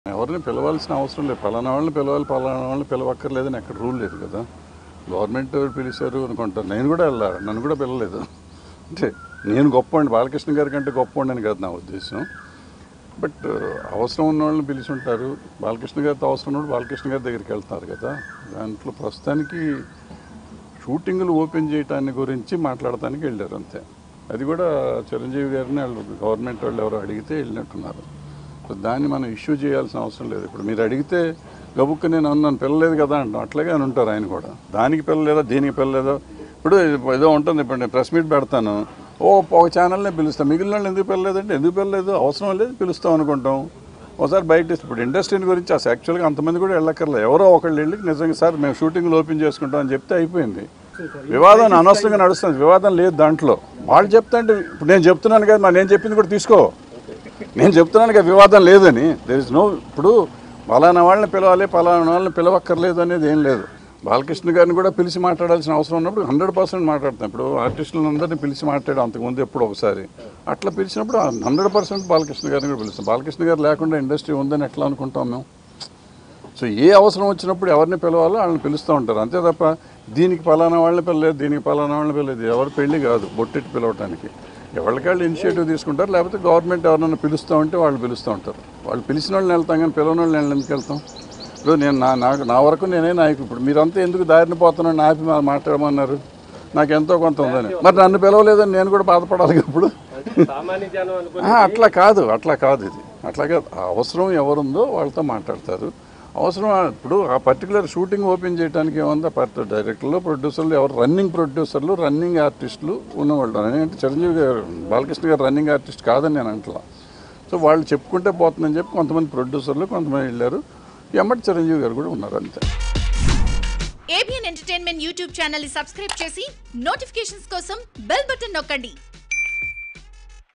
ఎవరిని పిలవాల్సిన అవసరం లేదు పలానా వాళ్ళని పిలవాలి పలానా వాళ్ళని పిలవక్కర్లేదని ఎక్కడ రూల్ లేదు కదా గవర్నమెంట్ పిలిచారు అనుకుంటారు నేను కూడా వెళ్ళా నన్ను కూడా పిలవలేదు అంటే నేను గొప్ప అండి బాలకృష్ణ గారి కంటే గొప్ప అని కాదు నా ఉద్దేశం బట్ అవసరం ఉన్న వాళ్ళని పిలిచి ఉంటారు బాలకృష్ణ గారితో అవసరం ఉన్నప్పుడు బాలకృష్ణ గారి దగ్గరికి వెళ్తారు కదా దాంట్లో ప్రస్తుతానికి షూటింగ్లు ఓపెన్ చేయటాన్ని గురించి మాట్లాడటానికి వెళ్ళారు అంతే అది కూడా చిరంజీవి గారిని వాళ్ళు గవర్నమెంట్ వాళ్ళు ఎవరో అడిగితే వెళ్ళినట్టున్నారు సో దాన్ని మనం ఇష్యూ చేయాల్సిన అవసరం లేదు ఇప్పుడు మీరు అడిగితే గబుక్కు నేను అన్నాను పిల్లలేదు కదా అంటాం అట్లాగే అని ఉంటారు ఆయన కూడా దానికి పిల్లలేదా దీనికి పిల్లలేదా ఇప్పుడు ఏదో ఉంటుంది ఇప్పుడు నేను ప్రెస్ మీట్ పెడతాను ఓ ఒక ఛానల్నే పిలుస్తాం మిగిలిన వాళ్ళు ఎందుకు పిల్లలేదంటే ఎందుకు పిల్లలేదు అవసరం లేదు పిలుస్తాం అనుకుంటాం ఒకసారి బయట ఇప్పుడు ఇండస్ట్రీని గురించి అసలు యాక్చువల్గా అంతమంది కూడా వెళ్ళక్కర్లేదు ఎవరో ఒకళ్ళు వెళ్ళి నిజంగా సార్ మేము షూటింగ్లు ఓపెన్ చేసుకుంటాం అని చెప్తే అయిపోయింది వివాదం అనవసరంగా నడుస్తుంది వివాదం లేదు దాంట్లో వాళ్ళు చెప్తా అంటే ఇప్పుడు నేను చెప్తున్నాను కదా మరి నేను చెప్పింది కూడా తీసుకో నేను చెప్తున్నాను కదా వివాదం లేదని దెర్ ఇస్ నో ఇప్పుడు పలానా వాళ్ళని పిలవాలి పలానా వాళ్ళని పిలవక్కర్లేదు అనేది ఏం లేదు బాలకృష్ణ గారిని కూడా పిలిచి మాట్లాడాల్సిన అవసరం ఉన్నప్పుడు హండ్రెడ్ పర్సెంట్ మాట్లాడతాం ఇప్పుడు ఆర్టిస్టులను అందరినీ పిలిచి మాట్లాడాం అంతకుముందు ఎప్పుడు ఒకసారి అట్లా పిలిచినప్పుడు హండ్రెడ్ పర్సెంట్ బాలకృష్ణ గారిని కూడా పిలుస్తాం బాలకృష్ణ గారు లేకుండా ఇండస్ట్రీ ఉందని ఎట్లా అనుకుంటాం మేము సో ఏ అవసరం వచ్చినప్పుడు ఎవరిని పిలవాలో వాళ్ళని పిలుస్తూ ఉంటారు అంతే తప్ప దీనికి పలానా వాళ్ళని పిల్లలేదు దీనికి పలానా వాళ్ళని పిల్లలేదు ఎవరి పెళ్లి కాదు బొట్టెట్టి పిలవటానికి ఎవరికి వాళ్ళు ఇనిషియేటివ్ తీసుకుంటారు లేకపోతే గవర్నమెంట్ ఎవరైనా పిలుస్తూ ఉంటే వాళ్ళు పిలుస్తూ ఉంటారు వాళ్ళు పిలిచిన వాళ్ళని వెళ్తాం కానీ పిలవని వాళ్ళని వెళ్ళి ఎందుకు వెళ్తాం ఇప్పుడు నేను నా నాకు నా వరకు నేనే నాయకు ఇప్పుడు మీరంతా ఎందుకు దారిని పోతున్నాను ఆపి మా- మాట్లాడమన్నారు నాకు ఎంతో కొంత ఉందని మరి నన్ను పిలవలేదని నేను కూడా బాధపడాలి కదా ఇప్పుడు సామాన్య జనం అనుకుని ఆ, అట్లా కాదు అట్లా కాదు ఇది అట్లా కాదు ఆ అవసరం ఎవరుందో వాళ్ళతో మాట్లాడతారు అవసరం ఆ- ఇప్పుడు ఆ పర్టికులర్ షూటింగ్ ఓపెన్ చేయడానికి ఏముంది ఆ పర్టి డైరెక్టర్లు ప్రొడ్యూసర్లు ఎవరు రన్నింగ్ ప్రొడ్యూసర్లు రన్నింగ్ ఆర్టిస్టులు ఉన్నవాళ్ళు ఎందుకంటే చిరంజీవి గారు బాలకృష్ణ గారు రన్నింగ్ ఆర్టిస్ట్ కాదని నేను అంటలా సో వాళ్ళు చెప్పుకుంటే పోతుందని చెప్పి కొంతమంది ప్రొడ్యూసర్లు కొంతమంది వెళ్ళారు ఎమ్మటి చిరంజీవి గారు కూడా ఉన్నారు అంతే ఏబిఎన్ ఎంటర్టైన్మెంట్ యూట్యూబ్ ఛానల్ ని సబ్స్క్రైబ్ చేసి నోటిఫికేషన్స్ కోసం బెల్ బటన్ నొక్కండి